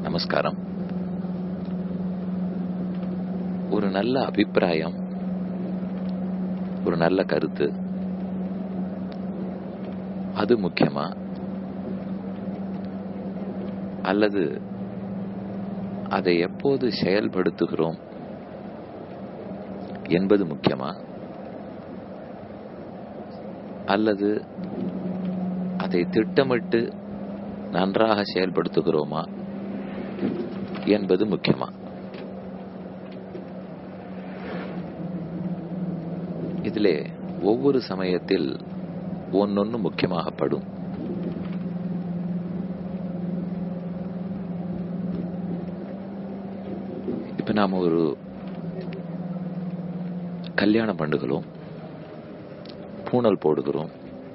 நமஸ்காரம் ஒரு நல்ல அபிப்பிராயம் ஒரு நல்ல கருத்து அது முக்கியமா அல்லது அதை எப்போது செயல்படுத்துகிறோம் என்பது முக்கியமா அல்லது அதை திட்டமிட்டு நன்றாக செயல்படுத்துகிறோமா என்பது முக்கியமா இதிலே ஒவ்வொரு சமயத்தில் ஒன்னொன்னு முக்கியமாகப்படும் இப்ப நாம ஒரு கல்யாணம் பண்ணுகிறோம் பூணல் போடுகிறோம்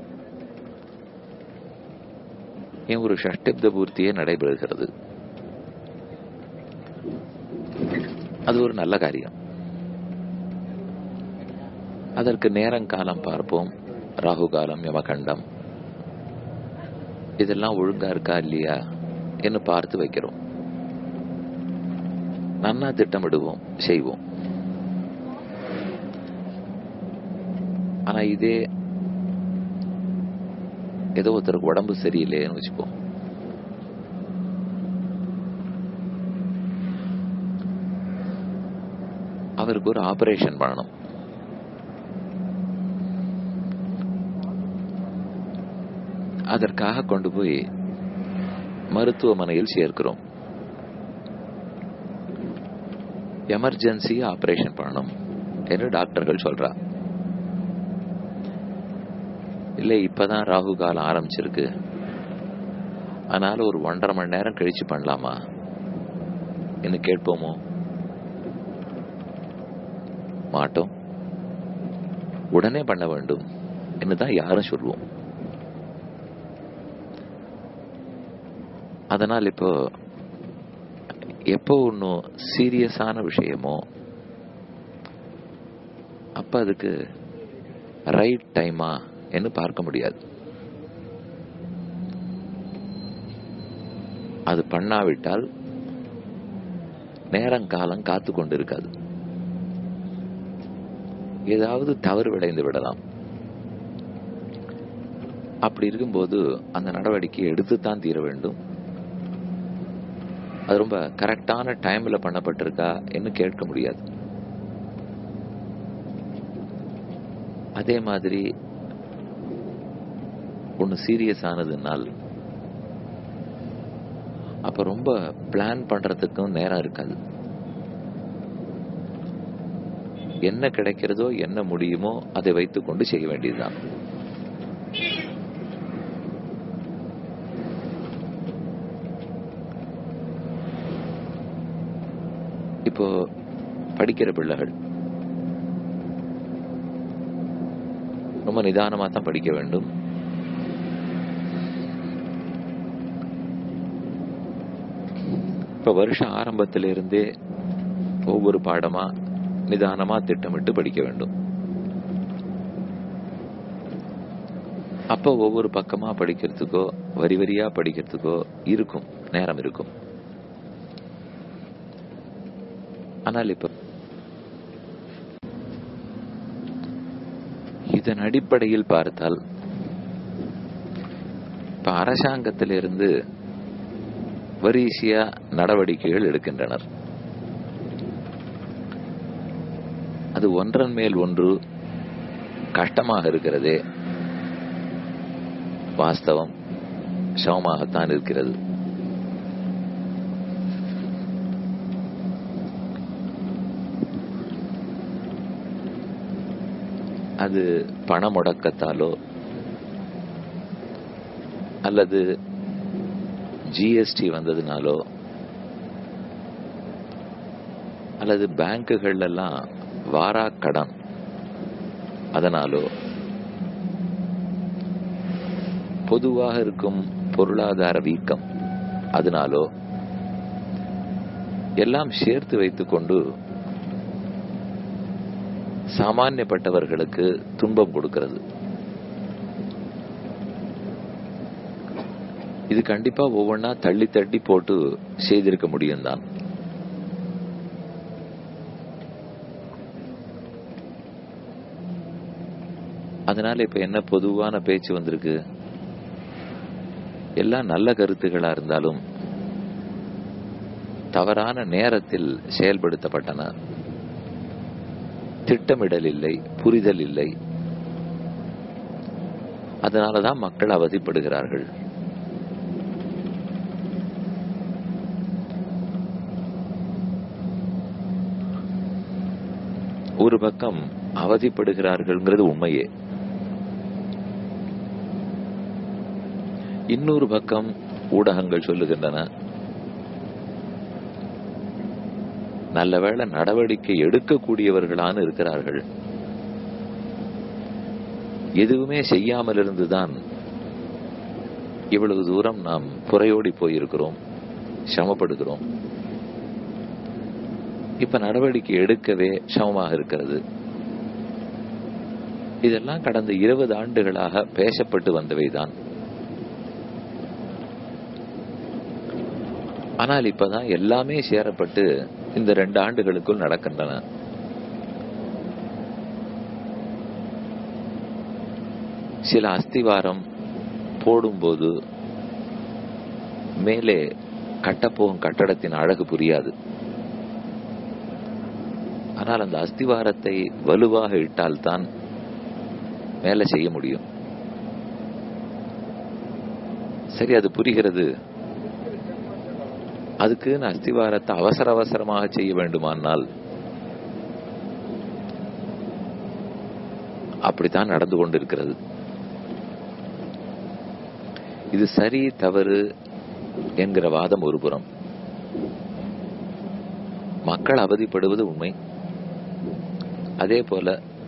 ஏன் ஒரு ஷஷ்டிப்த பூர்த்தியே நடைபெறுகிறது அது ஒரு நல்ல காரியம் அதற்கு நேரங்காலம் பார்ப்போம் ராகு காலம் யமகண்டம் இதெல்லாம் ஒழுங்கா இருக்கா இல்லையா என்று பார்த்து வைக்கிறோம் நன்னா திட்டமிடுவோம் செய்வோம் ஆனா இதே ஏதோ ஒருத்தருக்கு உடம்பு சரியில்லைன்னு வச்சுப்போம் அவருக்கு ஒரு ஆபரேஷன் பண்ணணும் அதற்காக கொண்டு போய் மருத்துவமனையில் சேர்க்கிறோம் எமர்ஜென்சி ஆபரேஷன் பண்ணணும் என்று டாக்டர்கள் சொல்றா இல்லை இப்பதான் ராகு காலம் ஆரம்பிச்சிருக்கு அதனால ஒரு ஒன்றரை மணி நேரம் கழிச்சு பண்ணலாமா என்று கேட்போமோ மாட்டோம் உடனே பண்ண வேண்டும் என்று தான் யாரும் சொல்லுவோம் அதனால் இப்போ எப்போ ஒன்றும் சீரியஸான விஷயமோ அப்ப அதுக்கு ரைட் டைமா என்று பார்க்க முடியாது அது பண்ணாவிட்டால் நேரங்காலம் காத்து கொண்டு இருக்காது ஏதாவது தவறு விளைந்து விடலாம் அப்படி இருக்கும்போது அந்த நடவடிக்கையை எடுத்துத்தான் தீர வேண்டும் அது ரொம்ப கரெக்டான டைம்ல பண்ணப்பட்டிருக்கா என்று கேட்க முடியாது அதே மாதிரி ஒன்று சீரியஸ் ஆனதுனால் அப்ப ரொம்ப பிளான் பண்றதுக்கும் நேரம் இருக்காது என்ன கிடைக்கிறதோ என்ன முடியுமோ அதை வைத்துக் கொண்டு செய்ய வேண்டியதுதான் இப்போ படிக்கிற பிள்ளைகள் ரொம்ப நிதானமா தான் படிக்க வேண்டும் இப்ப வருஷம் ஆரம்பத்திலிருந்தே ஒவ்வொரு பாடமா நிதானமா திட்டமிட்டு படிக்க வேண்டும் அப்ப ஒவ்வொரு பக்கமா படிக்கிறதுக்கோ வரி வரியா படிக்கிறதுக்கோ இருக்கும் நேரம் இருக்கும் ஆனால் இப்ப இதன் அடிப்படையில் பார்த்தால் இப்ப அரசாங்கத்திலிருந்து வரிசையா நடவடிக்கைகள் எடுக்கின்றனர் அது ஒன்றன் மேல் ஒன்று கஷ்டமாக இருக்கிறதே வாஸ்தவம் சமமாகத்தான் இருக்கிறது அது பண முடக்கத்தாலோ அல்லது ஜிஎஸ்டி வந்ததுனாலோ அல்லது பேங்குகள் எல்லாம் வாரா கடன் அதனாலோ பொதுவாக இருக்கும் பொருளாதார வீக்கம் அதனாலோ எல்லாம் சேர்த்து வைத்துக்கொண்டு சாமானியப்பட்டவர்களுக்கு துன்பம் கொடுக்கிறது இது கண்டிப்பா ஒவ்வொன்னா தள்ளி தள்ளி போட்டு செய்திருக்க முடியும் தான் அதனால இப்ப என்ன பொதுவான பேச்சு வந்திருக்கு எல்லாம் நல்ல கருத்துகளா இருந்தாலும் தவறான நேரத்தில் செயல்படுத்தப்பட்டன திட்டமிடல் இல்லை புரிதல் இல்லை அதனாலதான் மக்கள் அவதிப்படுகிறார்கள் ஒரு பக்கம் அவதிப்படுகிறார்கள்ங்கிறது உண்மையே இன்னொரு பக்கம் ஊடகங்கள் சொல்லுகின்றன நல்லவேளை நடவடிக்கை எடுக்கக்கூடியவர்களான இருக்கிறார்கள் எதுவுமே செய்யாமல் இருந்துதான் இவ்வளவு தூரம் நாம் புறையோடி போயிருக்கிறோம் சிரமப்படுகிறோம் இப்ப நடவடிக்கை எடுக்கவே சமமாக இருக்கிறது இதெல்லாம் கடந்த இருபது ஆண்டுகளாக பேசப்பட்டு வந்தவைதான் ஆனால் இப்பதான் எல்லாமே சேரப்பட்டு இந்த ரெண்டு ஆண்டுகளுக்குள் நடக்கின்றன சில அஸ்திவாரம் போடும்போது மேலே கட்டப்போகும் கட்டடத்தின் அழகு புரியாது ஆனால் அந்த அஸ்திவாரத்தை வலுவாக இட்டால்தான் மேலே செய்ய முடியும் சரி அது புரிகிறது அதுக்கு அஸ்திவாரத்தை அவசர அவசரமாக செய்ய வேண்டுமானால் அப்படித்தான் நடந்து கொண்டிருக்கிறது இது சரி தவறு என்கிற வாதம் ஒரு புறம் மக்கள் அவதிப்படுவது உண்மை அதே போல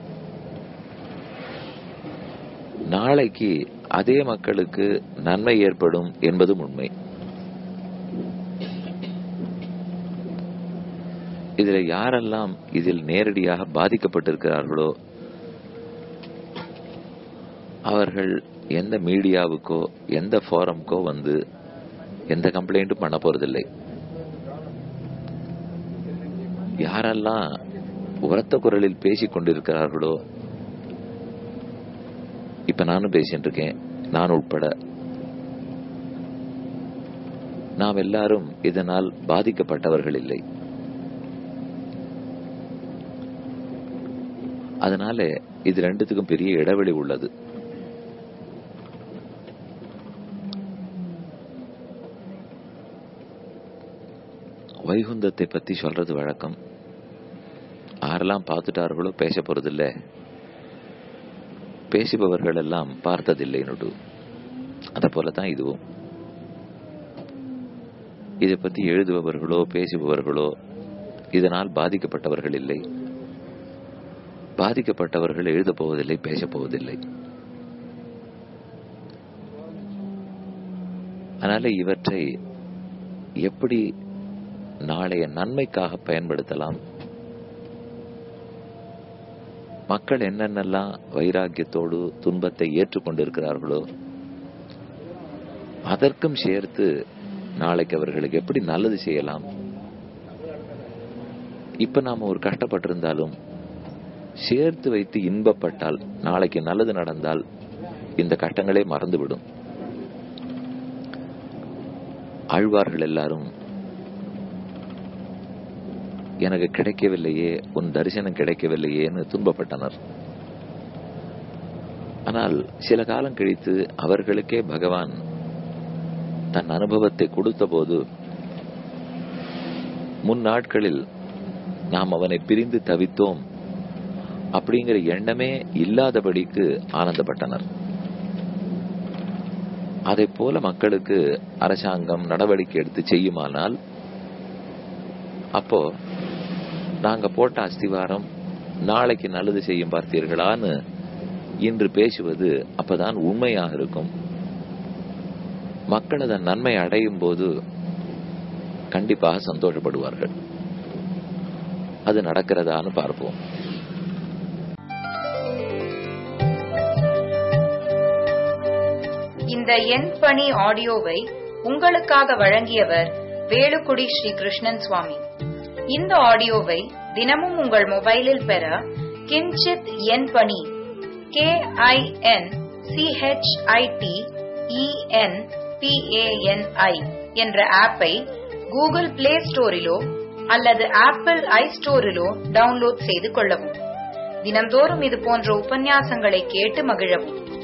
நாளைக்கு அதே மக்களுக்கு நன்மை ஏற்படும் என்பதும் உண்மை இதுல யாரெல்லாம் இதில் நேரடியாக பாதிக்கப்பட்டிருக்கிறார்களோ அவர்கள் எந்த மீடியாவுக்கோ எந்த ஃபோரம்க்கோ வந்து எந்த கம்ப்ளைண்ட்டும் பண்ண போறதில்லை யாரெல்லாம் உரத்த குரலில் பேசிக் கொண்டிருக்கிறார்களோ இப்ப நானும் பேசிட்டு இருக்கேன் நான் உட்பட நாம் எல்லாரும் இதனால் பாதிக்கப்பட்டவர்கள் இல்லை அதனால இது ரெண்டுத்துக்கும் பெரிய இடைவெளி உள்ளது வைகுந்தத்தை பத்தி சொல்றது வழக்கம் யாரெல்லாம் பார்த்துட்டார்களோ பேச போறதில்ல பேசுபவர்கள் எல்லாம் பார்த்ததில்லைன்னு அத போலதான் இதுவும் இதை பத்தி எழுதுபவர்களோ பேசுபவர்களோ இதனால் பாதிக்கப்பட்டவர்கள் இல்லை பாதிக்கப்பட்டவர்கள் எழுதப் போவதில்லை பேசப் போவதில்லை அதனால இவற்றை எப்படி நாளைய நன்மைக்காக பயன்படுத்தலாம் மக்கள் என்னென்னலாம் வைராக்கியத்தோடு துன்பத்தை ஏற்றுக்கொண்டிருக்கிறார்களோ அதற்கும் சேர்த்து நாளைக்கு அவர்களுக்கு எப்படி நல்லது செய்யலாம் இப்ப நாம ஒரு கஷ்டப்பட்டிருந்தாலும் சேர்த்து வைத்து இன்பப்பட்டால் நாளைக்கு நல்லது நடந்தால் இந்த கட்டங்களே மறந்துவிடும் ஆழ்வார்கள் எல்லாரும் எனக்கு கிடைக்கவில்லையே உன் தரிசனம் கிடைக்கவில்லையேன்னு துன்பப்பட்டனர் ஆனால் சில காலம் கழித்து அவர்களுக்கே பகவான் தன் அனுபவத்தை கொடுத்த போது முன் நாட்களில் நாம் அவனை பிரிந்து தவித்தோம் அப்படிங்கிற எண்ணமே இல்லாதபடிக்கு ஆனந்தப்பட்டனர் அதை போல மக்களுக்கு அரசாங்கம் நடவடிக்கை எடுத்து செய்யுமானால் அப்போ நாங்க போட்ட அஸ்திவாரம் நாளைக்கு நல்லது செய்யும் பார்த்தீர்களான்னு இன்று பேசுவது அப்பதான் உண்மையாக இருக்கும் மக்கள் அதன் நன்மை அடையும் போது கண்டிப்பாக சந்தோஷப்படுவார்கள் அது நடக்கிறதான்னு பார்ப்போம் இந்த எண் பணி ஆடியோவை உங்களுக்காக வழங்கியவர் வேலுக்குடி ஸ்ரீ கிருஷ்ணன் சுவாமி இந்த ஆடியோவை தினமும் உங்கள் மொபைலில் பெற கிஞ்சித் எண் பணி கே ஐ என் சிஹெச்ஐடி இஎன் பிஏஎன்ஐ என்ற ஆப்பை கூகுள் பிளே ஸ்டோரிலோ அல்லது ஆப்பிள் ஐ ஸ்டோரிலோ டவுன்லோட் செய்து கொள்ளவும் தினம்தோறும் இது போன்ற உபன்யாசங்களை கேட்டு மகிழவும்